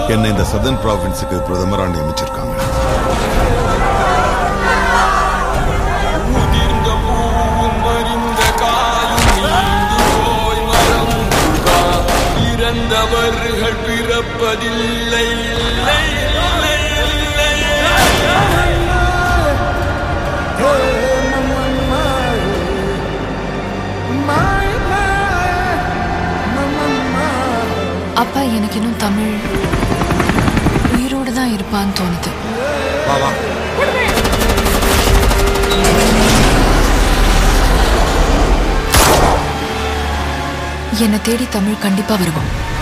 என்னை இந்த சதன் ப்ராவின்ஸுக்கு பிரதமரா நியமிச்சிருக்காங்க உதிர்ந்த பூவும் மறிந்த காயும் நீந்து போய் மறந்துகா இறந்தவர்கள் பிறப்பதில்லை இல்லை இல்லை இல்லை அப்பா எனக்கு இன்னும் தமிழ் உயிரோடு தான் இருப்பான்னு தோணுது வா வா என்னை தேடி தமிழ் கண்டிப்பா வருவோம்